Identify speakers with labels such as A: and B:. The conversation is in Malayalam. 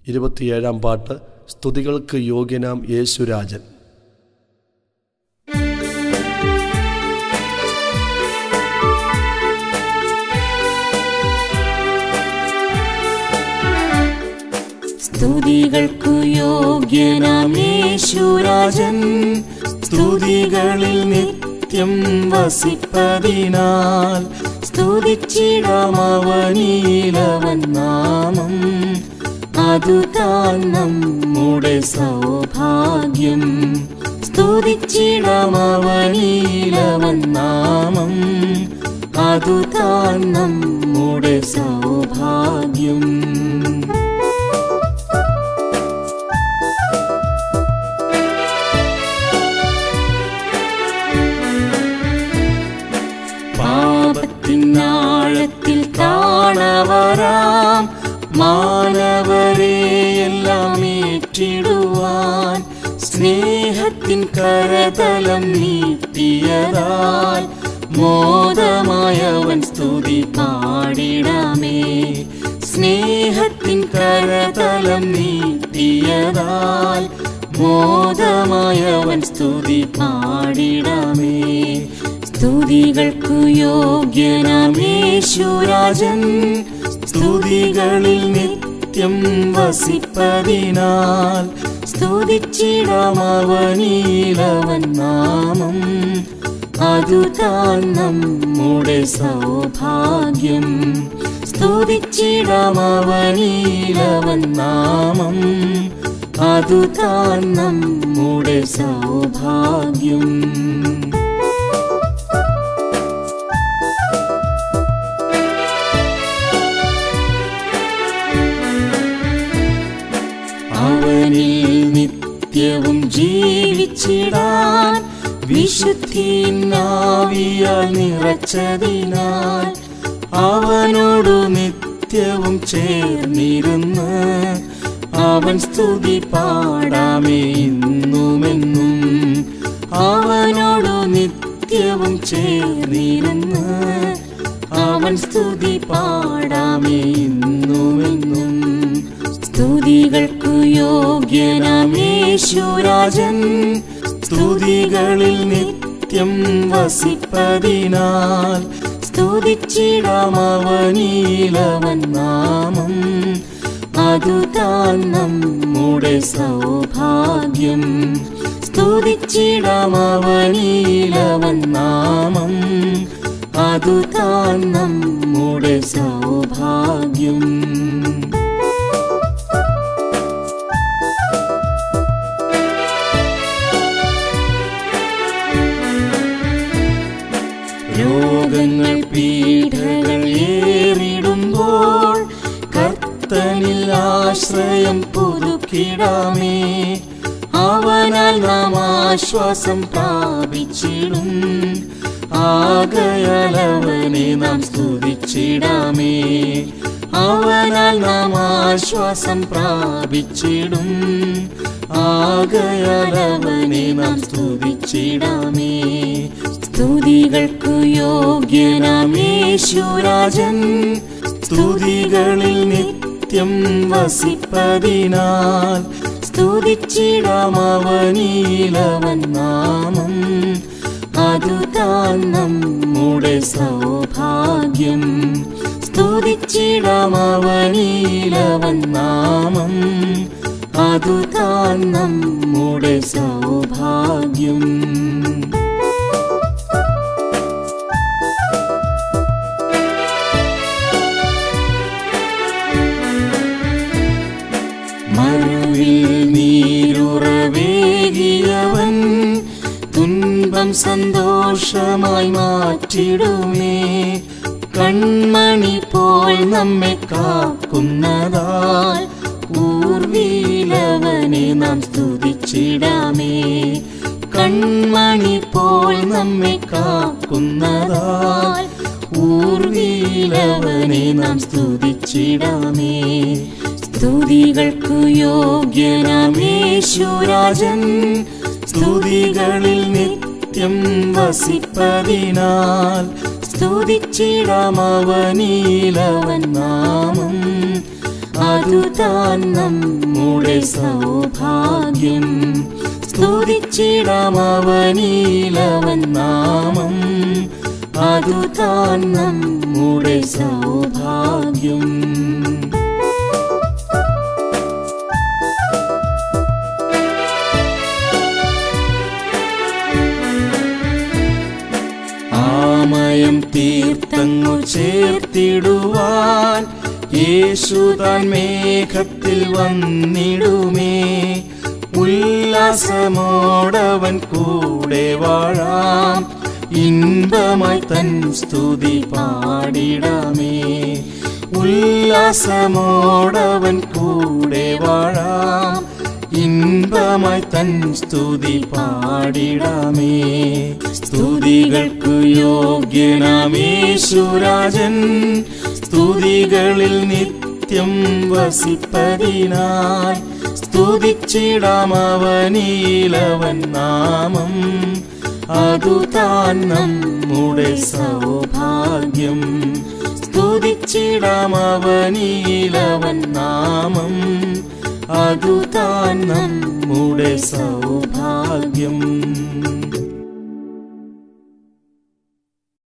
A: ഇരുപത്തിയേഴാം പാട്ട് സ്തുതികൾക്ക് യോഗ്യനാം യേശുരാജൻ
B: സ്തുതികൾക്കു യോഗ്യനാം യേശുരാജൻ സ്തുതികളിൽ നിത്യം വസിപ്പതിനാൽ സ്തുതിച്ചിടാമവനീലവൻ നാമം അതു താൻ നമ്മുടെ സൗഭാഗ്യം സ്തുതിച്ചിടാമവനീലവൻ നാമം അതു താൻ നമ്മുടെ സൗഭാഗ്യം പാപത്തിനാഴത്തിൽ കാണവരാം മാനവരെയെല്ലാം ഏറ്റിടുവാൻ സ്നേഹത്തിൻ കരതലം നീട്ടിയതാൽ മോദമായവൻ സ്തുതി പാടിടമേ സ്നേഹത്തിൻ കരതലം നീട്ടിയതാൽ മോദമായവൻ സ്തുതി പാടിടമേ സ്തുതികൾക്കു യോഗ്യനാം യേശുരാജൻ സ്തുതികളിൽ നിത്യം വസിപ്പതിനാൽ സ്തുതിച്ചിടാമവനീലവൻ നാമം അതു താൻ നമ്മുടെ സൗഭാഗ്യം സ്തുതിച്ചിടാമവനീലവൻ നാമം അതു താൻ നമ്മുടെ സൗഭാഗ്യം അവനിൽ നിത്യവും ജീവിച്ചിടാൻ വിശുദ്ധിനാവിയാൽ നിറച്ചതിനാൽ അവനോടു നിത്യവും ചേർന്നിരുന്ന് അവൻ സ്തുതി പാടാമേ ഇന്നുമെന്നും അവനോടു നിത്യവും ചേർന്നിരുന്ന് അവൻ സ്തുതി പാടാമേ ഇന്നുമെന്നും സ്തുതികൾക്കു യോഗ്യനാം യേശുരാജൻ സ്തുതികളിൽ നിത്യം വസിപ്പതിനാൽ സ്തുതിച്ചിടാമവനീലവൻ നാമം അതു താൻ നമ്മുടെ സൗഭാഗ്യം സ്തുതിച്ചിടാമവനീലവൻ നാമം അതു താൻ നമ്മുടെ സൗഭാഗ്യം രോഗങ്ങൾ പീഡകൾ ഏറിടുമ്പോൾ കർത്തനിൽ ആശ്രയം പുതുക്കിടാമേ അവനാൽ നാം ആശ്വാസം പ്രാപിച്ചിടും ആകയാൽ അവനെ നാം സ്തുതിച്ചിടാമേ അവനാൽ നാം ആശ്വാസം പ്രാപിച്ചിടും ആകയാൽ അവനെ നാം സ്തുതിച്ചിടാമേ സ്തുതികൾക്കു യോഗ്യനാം യേശുരാജൻ സ്തുതികളിൽ നിത്യം വസിപ്പതിനാൽ സ്തുതിച്ചിടാമവനീലവൻ നാമം അതു താൻ നമ്മുടെ സൗഭാഗ്യം സ്തുതിച്ചിടാമവനീലവൻ നാമം അതു താൻ നമ്മുടെ സൗഭാഗ്യം മറുവിൽ നീരുറവേകിയവൻ തുன்பം സന്തോഷമായി മാറ്റിടുമേ കൺമണി പോൽ നമ്മെ കാക്കുന്നതാൽ ഊർവീലവനെ നാം സ്തുതിച്ചിടാമേ കൺമണി പോൽ നമ്മെ കാക്കുന്നതാൽ ഊർവീലവനെ നാം സ്തുതിച്ചിടാമേ സ്തുതികൾക്കു യോഗ്യനാം യേശുരാജൻ സ്തുതികളിൽ നിത്യം വസിപ്പതിനാൽ സ്തുതിച്ചിടാമവനീലവൻ നാമം അതുതാൻ നമ്മുടെ സൗഭാഗ്യം സ്തുതിച്ചിടാമവനീലവൻ നാമം അതുതാൻ നമ്മുടെ സൗഭാഗ്യം ആമയം തീർത്തങ്ങു ചേർത്തിടുവാൻ യേശു താൻ മേഘത്തിൽ വന്നിടുമേ ഉല്ലാസമോടവൻ കൂടെ വാഴാം ഇன்பമായി തൻ സ്തുതി പാടിടമേ ഉല്ലാസമോടവൻ കൂടെ വാഴാം ഇன்பമായി തൻ സ്തുതി പാടിടമേ സ്തുതികൾക്കു യോഗ്യനാമേശുരാജൻ സ്തുതികളിൽ നിത്യം വസിപ്പതിനായി സ്തുതിച്ചിടാമവനീലവൻ നാമം അതു താൻ നമ്മുടെ സൗഭാഗ്യം സ്തുതിച്ചിടാമവനീലവൻ നാമം അതു താൻ നമ്മുടെ സൗഭാഗ്യം